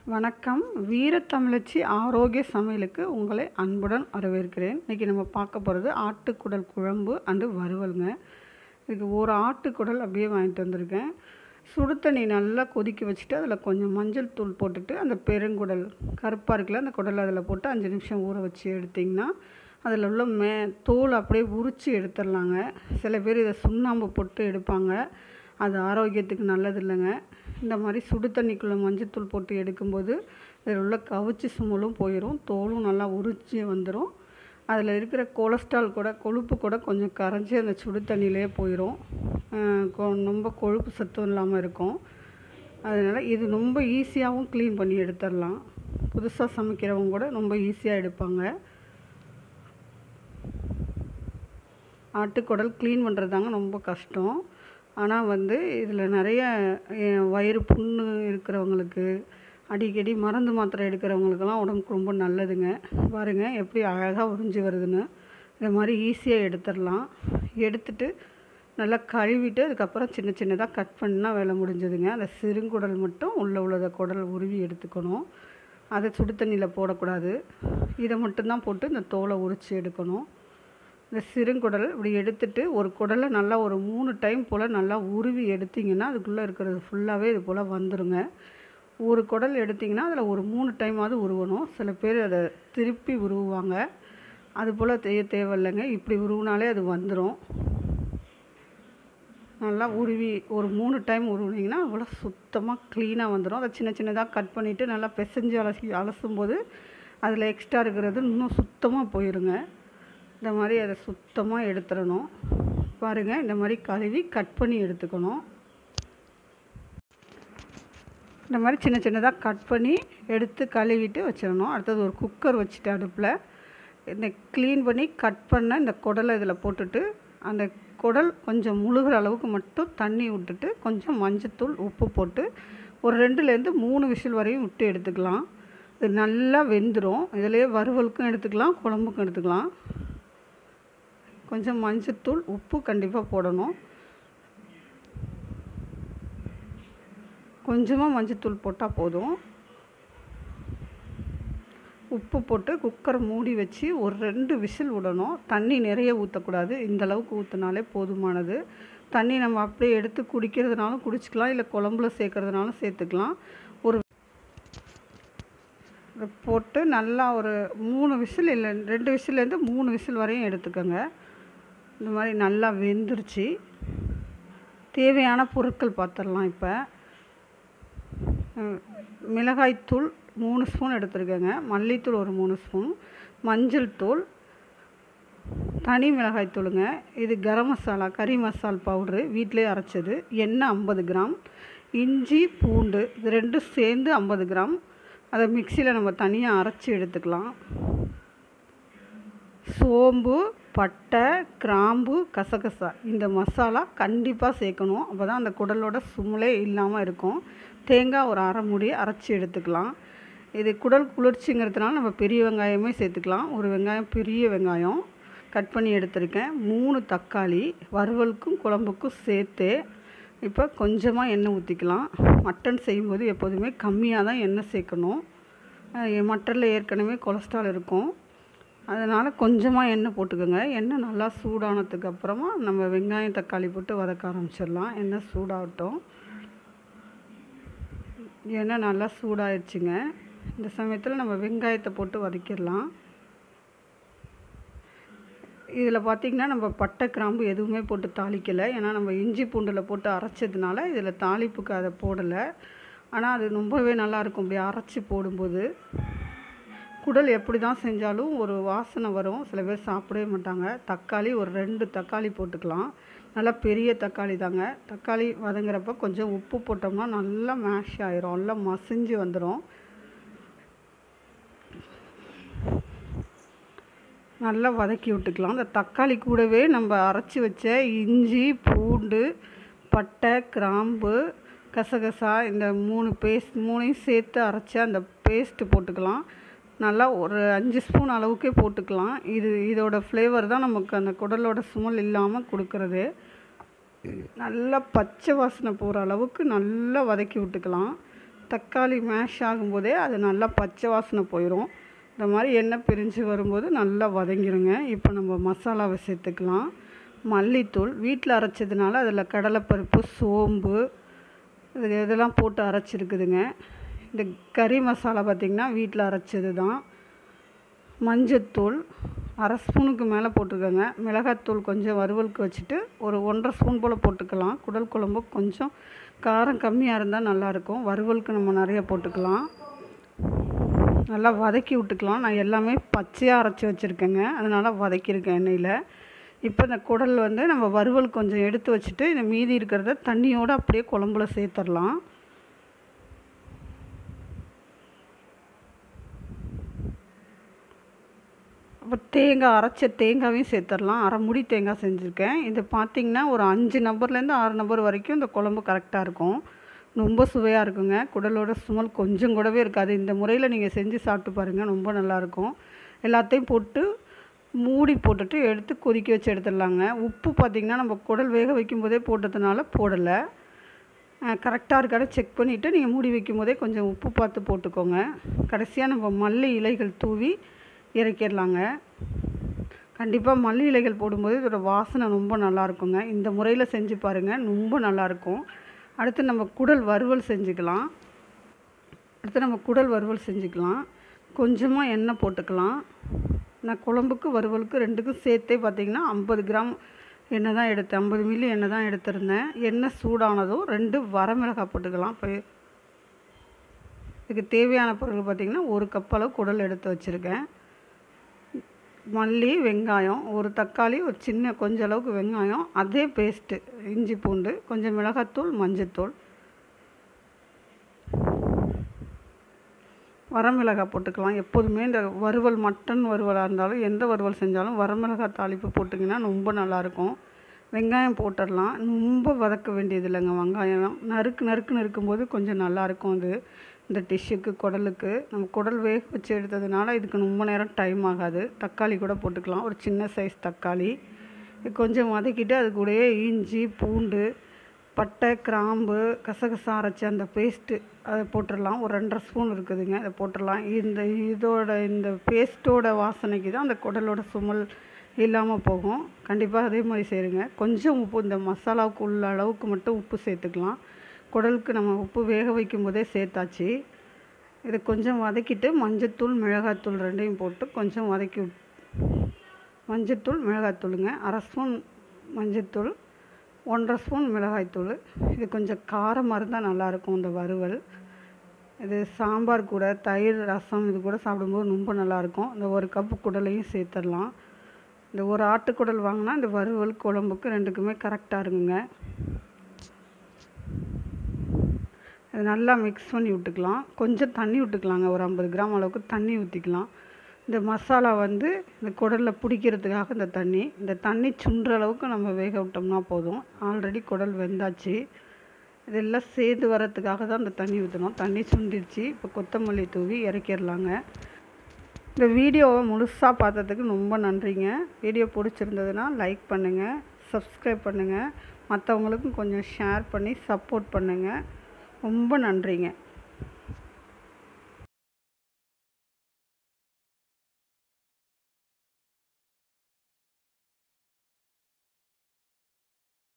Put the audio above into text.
வணக்கம் வீரத்தமிழச்சி ஆரோக்கிய சமையலுக்கு உங்களை அன்புடன் வரவேற்கிறேன் இன்றைக்கி நம்ம பார்க்க போகிறது ஆட்டுக்குடல் குழம்பு அண்டு வறுவலுங்க இதுக்கு ஒரு ஆட்டுக்குடல் அப்படியே வாங்கிட்டு வந்திருக்கேன் சுடு தண்ணி நல்லா கொதிக்க வச்சுட்டு அதில் கொஞ்சம் மஞ்சள் தூள் போட்டுட்டு அந்த பெருங்குடல் கருப்பாக இருக்குல்ல அந்த குடல் அதில் போட்டு அஞ்சு நிமிஷம் ஊற வச்சு எடுத்திங்கன்னா அதில் உள்ள மே தோல் அப்படியே உரித்து எடுத்துடலாங்க சில பேர் இதை சுண்ணாம்பு போட்டு எடுப்பாங்க அது ஆரோக்கியத்துக்கு நல்லது இல்லைங்க இந்த மாதிரி சுடு தண்ணிக்குள்ளே மஞ்சத்தூள் போட்டு எடுக்கும்போது இதில் உள்ள கவுச்சி சுமலும் போயிடும் தோலும் நல்லா உரிச்சி வந்துடும் அதில் இருக்கிற கொலஸ்ட்ரால் கூட கொழுப்பு கூட கொஞ்சம் கரைஞ்சி அந்த சுடு தண்ணியிலே போயிடும் ரொம்ப கொழுப்பு சத்தும் இல்லாமல் இருக்கும் அதனால் இது ரொம்ப ஈஸியாகவும் க்ளீன் பண்ணி எடுத்துடலாம் புதுசாக சமைக்கிறவங்க கூட ரொம்ப ஈஸியாக எடுப்பாங்க ஆட்டுக்குடல் க்ளீன் பண்ணுறது ரொம்ப கஷ்டம் ஆனால் வந்து இதில் நிறைய வயிறு புண்ணு இருக்கிறவங்களுக்கு அடிக்கடி மருந்து மாத்திரை எடுக்கிறவங்களுக்கெல்லாம் உடம்புக்கு ரொம்ப நல்லதுங்க பாருங்கள் எப்படி அழகாக உறிஞ்சி வருதுன்னு இந்த மாதிரி ஈஸியாக எடுத்துடலாம் எடுத்துட்டு நல்லா கழுவிட்டு அதுக்கப்புறம் சின்ன சின்னதாக கட் பண்ணால் வேலை முடிஞ்சதுங்க அந்த சிறுங்குடல் மட்டும் உள்ளே உள்ளதை குடல் உருவி எடுத்துக்கணும் அதை சுடு தண்ணியில் போடக்கூடாது இதை மட்டும்தான் போட்டு இந்த தோலை உரித்து எடுக்கணும் இந்த சிறுங்குடல் இப்படி எடுத்துட்டு ஒரு குடலை நல்லா ஒரு மூணு டைம் போல் நல்லா உருவி எடுத்திங்கன்னா அதுக்குள்ளே இருக்கிறது ஃபுல்லாகவே இது போல் வந்துடுங்க ஒரு குடல் எடுத்திங்கன்னா அதில் ஒரு மூணு டைமாவது உருவணும் சில பேர் அதை திருப்பி உருவுவாங்க அது போல் செய்ய தேவையில்லைங்க இப்படி உருவினாலே அது வந்துடும் நல்லா உருவி ஒரு மூணு டைம் உருவினீங்கன்னா அவ்வளோ சுத்தமாக க்ளீனாக வந்துடும் அதை சின்ன சின்னதாக கட் பண்ணிவிட்டு நல்லா பிசைஞ்சு அலசி அலசும்போது அதில் எக்ஸ்ட்ரா இருக்கிறது இன்னும் சுத்தமாக போயிருங்க இந்த மாதிரி அதை சுத்தமாக எடுத்துடணும் பாருங்கள் இந்த மாதிரி கழுவி கட் பண்ணி எடுத்துக்கணும் இந்த மாதிரி சின்ன சின்னதாக கட் பண்ணி எடுத்து கழுவிட்டு வச்சிடணும் அடுத்தது ஒரு குக்கர் வச்சுட்டு அடுப்பில் இந்த க்ளீன் பண்ணி கட் பண்ண இந்த குடலை இதில் போட்டுட்டு அந்த குடல் கொஞ்சம் முழுகிற அளவுக்கு மட்டும் தண்ணி விட்டுட்டு கொஞ்சம் மஞ்சத்தூள் உப்பு போட்டு ஒரு ரெண்டுலேருந்து மூணு விசில் வரையும் விட்டு எடுத்துக்கலாம் இது நல்லா வெந்துடும் இதிலே வறுவலுக்கும் எடுத்துக்கலாம் குழம்புக்கும் எடுத்துக்கலாம் கொஞ்சம் மஞ்சத்தூள் உப்பு கண்டிப்பாக போடணும் கொஞ்சமாக மஞ்சத்தூள் போட்டால் போதும் உப்பு போட்டு குக்கரை மூடி வச்சு ஒரு ரெண்டு விசில் விடணும் தண்ணி நிறைய ஊற்றக்கூடாது இந்த அளவுக்கு ஊற்றினாலே போதுமானது தண்ணி நம்ம அப்படியே எடுத்து குடிக்கிறதுனாலும் குடிச்சிக்கலாம் இல்லை குழம்புல சேர்க்கறதுனாலும் சேர்த்துக்கலாம் ஒரு போட்டு நல்லா ஒரு மூணு விசில் இல்லை ரெண்டு விசிலேருந்து மூணு விசில் வரையும் எடுத்துக்கோங்க இந்த மாதிரி நல்லா வெந்துருச்சு தேவையான பொருட்கள் பார்த்துடலாம் இப்போ மிளகாய்த்தூள் மூணு ஸ்பூன் எடுத்துருக்கேங்க மல்லித்தூள் ஒரு மூணு ஸ்பூன் மஞ்சள் தூள் தனி மிளகாய் தூளுங்க இது கரம் மசாலா கறி மசால் பவுட்ரு வீட்டிலே அரைச்சது எண்ணெய் ஐம்பது கிராம் இஞ்சி பூண்டு இது ரெண்டும் சேர்ந்து ஐம்பது கிராம் அதை மிக்சியில் நம்ம தனியாக அரைச்சி எடுத்துக்கலாம் சோம்பு பட்டை கிராம்பு கசகசா இந்த மசாலா கண்டிப்பாக சேர்க்கணும் அப்போ தான் அந்த குடலோட சுமலே இல்லாமல் இருக்கும் தேங்காய் ஒரு அரை மூடி அரைச்சி எடுத்துக்கலாம் இது குடல் குளிர்ச்சிங்கிறதுனால நம்ம பெரிய வெங்காயமே சேர்த்துக்கலாம் ஒரு வெங்காயம் பெரிய வெங்காயம் கட் பண்ணி எடுத்திருக்கேன் மூணு தக்காளி வறுவலுக்கும் குழம்புக்கும் சேர்த்து இப்போ கொஞ்சமாக எண்ணெய் ஊற்றிக்கலாம் மட்டன் செய்யும்போது எப்போதுமே கம்மியாக தான் எண்ணெய் சேர்க்கணும் மட்டனில் ஏற்கனவே கொலஸ்ட்ரால் இருக்கும் அதனால் கொஞ்சமாக எண்ணெய் போட்டுக்கோங்க எண்ணெய் நல்லா சூடானதுக்கு அப்புறமா நம்ம வெங்காயம் தக்காளி போட்டு வதக்க ஆரம்பிச்சிடலாம் எண்ணெய் சூடாகட்டும் எண்ணெய் நல்லா சூடாயிடுச்சுங்க இந்த சமயத்தில் நம்ம வெங்காயத்தை போட்டு வதக்கிடலாம் இதில் பார்த்திங்கன்னா நம்ம பட்டை கிராம்பு எதுவுமே போட்டு தாளிக்கலை ஏன்னா நம்ம இஞ்சி பூண்டில் போட்டு அரைச்சதுனால இதில் தாளிப்புக்கு அதை போடலை ஆனால் அது ரொம்பவே நல்லாயிருக்கும் இப்படி அரைச்சி போடும்போது குடல் எப்படி தான் செஞ்சாலும் ஒரு வாசனை வரும் சில பேர் சாப்பிடவே மாட்டாங்க தக்காளி ஒரு ரெண்டு தக்காளி போட்டுக்கலாம் நல்லா பெரிய தக்காளி தாங்க தக்காளி வதங்குறப்ப கொஞ்சம் உப்பு போட்டோம்னா நல்லா மேஷ் ஆயிரும் நல்லா மசிஞ்சு வந்துடும் நல்லா வதக்கி விட்டுக்கலாம் அந்த தக்காளி கூடவே நம்ம அரைச்சி வச்ச இஞ்சி பூண்டு பட்டை கிராம்பு கசகசா இந்த மூணு பேஸ்ட் மூணையும் சேர்த்து அரைச்சி அந்த பேஸ்ட்டு போட்டுக்கலாம் நல்லா ஒரு அஞ்சு ஸ்பூன் அளவுக்கே போட்டுக்கலாம் இது இதோட ஃப்ளேவர் தான் நமக்கு அந்த குடலோட சுமல் இல்லாமல் கொடுக்கறது நல்லா பச்சை வாசனை போகிற அளவுக்கு நல்லா வதக்கி விட்டுக்கலாம் தக்காளி மேஷ் ஆகும்போதே அது நல்லா பச்சை வாசனை போயிடும் இந்த மாதிரி எண்ணெய் பிரிஞ்சு வரும்போது நல்லா வதங்கிருங்க இப்போ நம்ம மசாலாவை சேர்த்துக்கலாம் மல்லித்தூள் வீட்டில் அரைச்சதுனால அதில் கடலைப்பருப்பு சோம்பு இது இதெல்லாம் போட்டு அரைச்சிருக்குதுங்க இந்த கறி மசாலா பார்த்திங்கன்னா வீட்டில் அரைச்சது தான் மஞ்சத்தூள் அரை ஸ்பூனுக்கு மேலே போட்டுக்கோங்க மிளகாத்தூள் கொஞ்சம் வறுவலுக்கு வச்சுட்டு ஒரு ஒன்றரை ஸ்பூன் போல் போட்டுக்கலாம் குடல் குழம்பு கொஞ்சம் காரம் கம்மியாக இருந்தால் நல்லாயிருக்கும் வறுவலுக்கு நம்ம நிறைய போட்டுக்கலாம் நல்லா வதக்கி விட்டுக்கலாம் நான் எல்லாமே பச்சையாக அரைச்சி வச்சுருக்கேங்க அதனால் வதக்கியிருக்கேன் எண்ணெயில் இப்போ இந்த குடல் வந்து நம்ம வறுவல் கொஞ்சம் எடுத்து வச்சுட்டு இந்த மீதி இருக்கிறத தண்ணியோடு அப்படியே குழம்புல சேர்த்துடலாம் அப்போ தேங்காய் அரைச்ச தேங்காயும் சேர்த்துடலாம் அரை முடி தேங்காய் செஞ்சுருக்கேன் இது பார்த்திங்கன்னா ஒரு அஞ்சு நம்பர்லேருந்து ஆறு நம்பர் வரைக்கும் இந்த குழம்பு கரெக்டாக இருக்கும் ரொம்ப சுவையாக இருக்குங்க குடலோட சுமல் கொஞ்சம் கூடவே இருக்காது இந்த முறையில் நீங்கள் செஞ்சு சாப்பிட்டு பாருங்கள் ரொம்ப நல்லாயிருக்கும் எல்லாத்தையும் போட்டு மூடி போட்டுட்டு எடுத்து கொதிக்க வச்சு எடுத்துடலாங்க உப்பு பார்த்திங்கன்னா நம்ம குடல் வேக வைக்கும் போதே போட்டதுனால போடலை கரெக்டாக இருக்காட செக் பண்ணிவிட்டு நீங்கள் மூடி வைக்கும் போதே கொஞ்சம் உப்பு பார்த்து போட்டுக்கோங்க கடைசியாக நம்ம மல்லி இலைகள் தூவி இறக்கிடலாங்க கண்டிப்பாக மல்லி இலைகள் போடும்போது இதோட வாசனை ரொம்ப நல்லாயிருக்குங்க இந்த முறையில் செஞ்சு பாருங்கள் ரொம்ப நல்லாயிருக்கும் அடுத்து நம்ம குடல் வறுவல் செஞ்சுக்கலாம் அடுத்து நம்ம குடல் வறுவல் செஞ்சுக்கலாம் கொஞ்சமாக எண்ணெய் போட்டுக்கலாம் நான் குழம்புக்கு வறுவலுக்கு ரெண்டுக்கும் சேர்த்தே பார்த்திங்கன்னா ஐம்பது கிராம் எண்ணெய் தான் எடுத்தேன் ஐம்பது மில்லி எண்ணெய் தான் எடுத்திருந்தேன் எண்ணெய் சூடானதும் ரெண்டு வரமிளகாய் போட்டுக்கலாம் இப்போ இதுக்கு தேவையான பொருள் பார்த்திங்கன்னா ஒரு கப் அளவு குடல் எடுத்து வச்சுருக்கேன் மல்லி வெங்காயம் ஒரு தக்காளி ஒரு சின்ன கொஞ்சம் அளவுக்கு வெங்காயம் அதே பேஸ்ட்டு இஞ்சி பூண்டு கொஞ்சம் மிளகாத்தூள் மஞ்சத்தூள் வரமிளகாய் போட்டுக்கலாம் எப்போதுமே இந்த வறுவல் மட்டன் வறுவலாக இருந்தாலும் எந்த வறுவல் செஞ்சாலும் வரமிளகாய் தாளிப்பு போட்டிங்கன்னா ரொம்ப நல்லாயிருக்கும் வெங்காயம் போட்டுடலாம் ரொம்ப வதக்க வேண்டியது இல்லைங்க வெங்காயம் நறுக்கு நறுக்குன்னு இருக்கும்போது கொஞ்சம் நல்லாயிருக்கும் அது இந்த டிஷ்ஷுக்கு குடலுக்கு நம்ம குடல் வேக வச்சு எடுத்ததுனால இதுக்கு ரொம்ப நேரம் டைம் ஆகாது தக்காளி கூட போட்டுக்கலாம் ஒரு சின்ன சைஸ் தக்காளி கொஞ்சம் வதக்கிட்டு அது கூடயே இஞ்சி பூண்டு பட்டை கிராம்பு கசகசா அரைச்ச அந்த பேஸ்ட்டு அதை போட்டுடலாம் ஒரு ரெண்டரை ஸ்பூன் இருக்குதுங்க அதை போட்டுடலாம் இந்த இதோட இந்த பேஸ்ட்டோட வாசனைக்கு தான் அந்த குடலோட சுமல் இல்லாமல் போகும் கண்டிப்பாக அதே மாதிரி செய்யுங்க கொஞ்சம் உப்பு இந்த மசாலாவுக்கு உள்ள அளவுக்கு மட்டும் உப்பு சேர்த்துக்கலாம் குடலுக்கு நம்ம உப்பு வேக வைக்கும் போதே சேர்த்தாச்சு இதை கொஞ்சம் வதக்கிட்டு மஞ்சத்தூள் மிளகாத்தூள் ரெண்டையும் போட்டு கொஞ்சம் வதக்கி விட் மஞ்சத்தூள் மிளகாத்தூளுங்க அரை ஸ்பூன் மஞ்சத்தூள் ஒன்றரை ஸ்பூன் மிளகாய்த்தூள் இது கொஞ்சம் காரமாக இருந்தால் நல்லாயிருக்கும் இந்த வறுவல் இது சாம்பார் கூட தயிர் ரசம் இது கூட சாப்பிடும்போது ரொம்ப நல்லாயிருக்கும் இந்த ஒரு கப்பு குடலையும் சேர்த்துடலாம் இந்த ஒரு ஆட்டுக்குடல் வாங்கினா இந்த வறுவல் குழம்புக்கு ரெண்டுக்குமே கரெக்டாக இருக்குங்க அது நல்லா மிக்ஸ் பண்ணி விட்டுக்கலாம் கொஞ்சம் தண்ணி விட்டுக்கலாங்க ஒரு ஐம்பது கிராம் அளவுக்கு தண்ணி ஊற்றிக்கலாம் இந்த மசாலா வந்து இந்த குடலில் பிடிக்கிறதுக்காக இந்த தண்ணி இந்த தண்ணி சுண்டுற அளவுக்கு நம்ம வேக விட்டோம்னா போதும் ஆல்ரெடி குடல் வெந்தாச்சு இதெல்லாம் சேர்ந்து வரத்துக்காக தான் இந்த தண்ணி ஊற்றணும் தண்ணி சுண்டிடுச்சு இப்போ கொத்தமல்லி தூவி இறக்கிடலாங்க இந்த வீடியோவை முழுசாக பார்த்ததுக்கு ரொம்ப நன்றிங்க வீடியோ பிடிச்சிருந்ததுன்னா லைக் பண்ணுங்கள் சப்ஸ்கிரைப் பண்ணுங்கள் மற்றவங்களுக்கும் கொஞ்சம் ஷேர் பண்ணி சப்போர்ட் பண்ணுங்கள் ரொம்ப நன்றிங்க